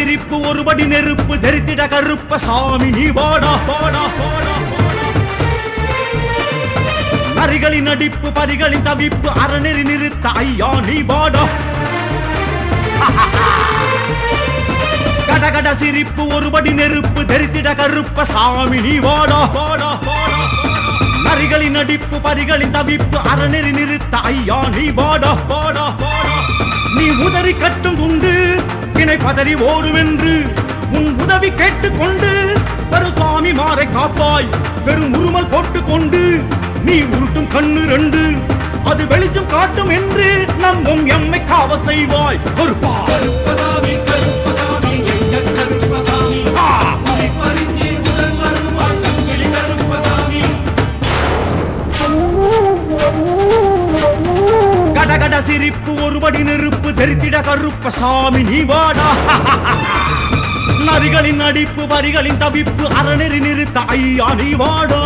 சிரிப்பு ஒருபடி நெருப்பு தெரித்திட கருப்ப சாமி நீ வாடா வாடா வாடா நரிகளின் நடிப்பு பரிகளின் தவிப்பு அறநெறி நிறுத்த ஐயா நீ வாடா கடகட சிரிப்பு ஒருபடி நெருப்பு தெரித்திட கருப்ப சாமி நீ வாடா வாடா வாடா நரிகளின் நடிப்பு பரிகளின் தவிப்பு அறநெறி நிறுத்த ஐயா நீ வாடா வாடா வாடா நீ உதறி கட்டும் உண்டு வினை பதறி ஓடுவென்று உன் உதவி கேட்டுக்கொண்டு பெரு சுவாமி மாறை காப்பாய் பெரும் உருமல் போட்டுக்கொண்டு நீ உருட்டும் கண்ணு ரெண்டு அது வெளிச்சம் காட்டும் என்று நம்பும் எம்மை காவ செய்வாய் பொறுப்பா கருப்பசாமி கருப்பசாமி எங்க கருப்பசாமி ஆ! குறிப்பறிஞ்சி முதல் வருவாய் சங்கிலி கருப்பசாமி கடகட சிரிப்பு ஒருபடி நெருப்பு தெரித்திட கருப்ப சாமி நீ வாடா நரிகளின் நடிப்பு வரிகளின் தவிப்பு அறநெறி நிறுத்த ஐயா நீ வாடா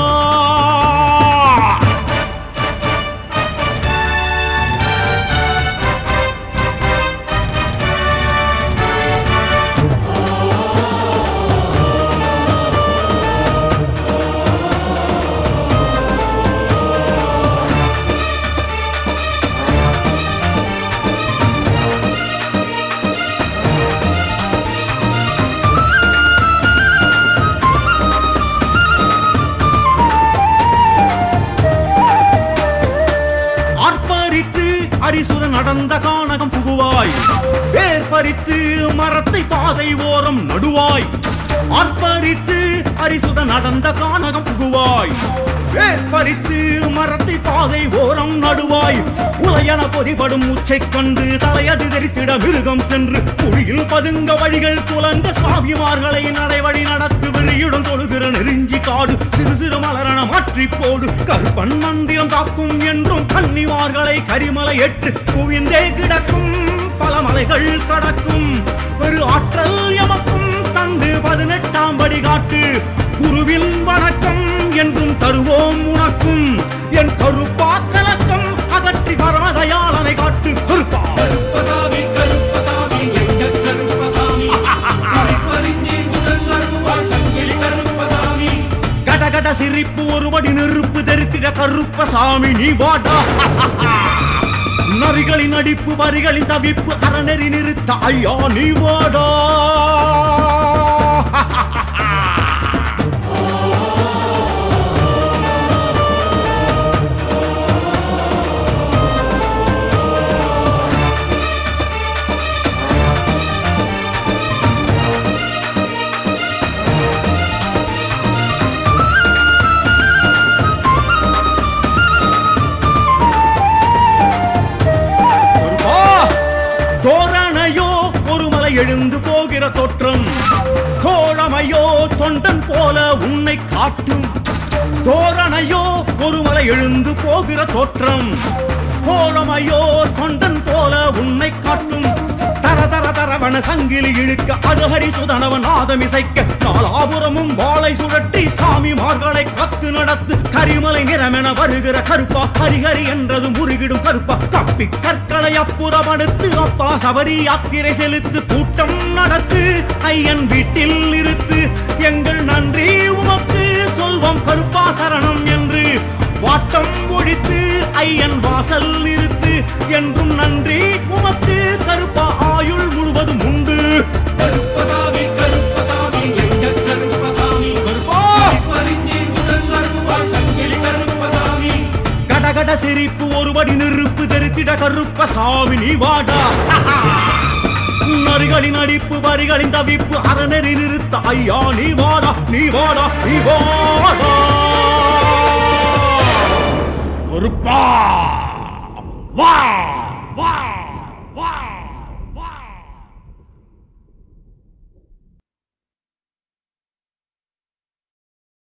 ஆர்ப்பரித்து அரிசுர நடந்த கானகம் புகுவாய் வேர் பறித்து மரத்தை பாதை ஓரம் நடுவாய் ஆர்ப்பரித்து அரிசுர நடந்த கானகம் புகுவாய் வேர் பறித்து மரத்தை பாதை ஓரம் நடுவாய் உலையன பொதிபடும் உச்சை கண்டு தலையது தெரித்திட மிருகம் சென்று குழியில் பதுங்க வழிகள் துலங்க சாமிமார்களை நடைவழி நடத்து விழியுடன் தொழுகிற நெருஞ்சி காடு சிறு சிறு மலரண மாற்றி போடு கருப்பன் மந்திரம் காக்கும் என்றும் கன்னிமார்களை கரிமலை எட்டு குவிந்தே கிடக்கும் பல மலைகள் கடக்கும் பெரு ஆற்றல் எமக்கும் தந்து பதினெட்டாம் படி காட்டு குருவின் வணக்கம் என்றும் தருவோம் உனக்கும் என் கருப்பா கலக்கம் அகற்றி பரமதயாளனை காட்டு கருப்பா கருப்பசாமி கருப்பசாமி எங்க கருப்பசாமி குறிப்பறிஞ்சி முதல் வருவாய் சங்கிலி கருப்பசாமி கடகட சிரிப்பு ஒருபடி நெருப்பு தெரித்திட கருப்ப சாமி நீ வாடா நரிகளின் நடிப்பு வரிகளின் தவிப்பு அறநெறி நிறுத்த ஐயா நீ வாடா கருப்பா, தோரணையோ ஒரு மலை எழுந்து போகிற தோற்றம் தோழமையோ தொண்டன் போல உன்னை காட்டும் தோரணையோ ஒரு மலை எழுந்து போகிற தோற்றம் தோழமையோ தொண்டன் போல உன்னை காட்டும் தர தர தரவன சங்கிலி இழுக்க அருஹரி சுதனவன் ஆதமிசைக்க நாலாபுரமும் வாளை சுழற்றி சாமிமார்களை கத்து நடத்து கரிமலை நிறமென வருகிற கருப்பா ஹரிஹரி என்றது முருகிடும் கருப்பா தப்பி கற்களை அப்புறப்படுத்து அப்பா சபரி யாத்திரை செலுத்து கூட்டம் நடத்து ஐயன் வீட்டில் இருத்து எங்கள் நன்றி உமக்கு சொல்வோம் கருப்பா சரணம் என்று வாட்டம் ஒழித்து ஐயன் வாசல் நிறுத்து என்றும் நன்றி உமக்கு கருப்பா ஆயுள் முழுவதும் உண்டு கருப்பசாமி கருப்பசாமி எங்க கருப்பசாமி கருப்பா குறிப்பறிஞ்சி முதல் வருவாய் சங்கிலி கருப்பசாமி கடகட சிரிப்பு ஒருபடி நெருப்பு தெரித்திட கருப்ப சாமி நீ வாடா நரிகளின் அடிப்பு வரிகளின் தவிப்பு அறநெறி நிறுத்த ஐயா நீ வாடா நீ வாடா நீ வாடா கருப்பா வா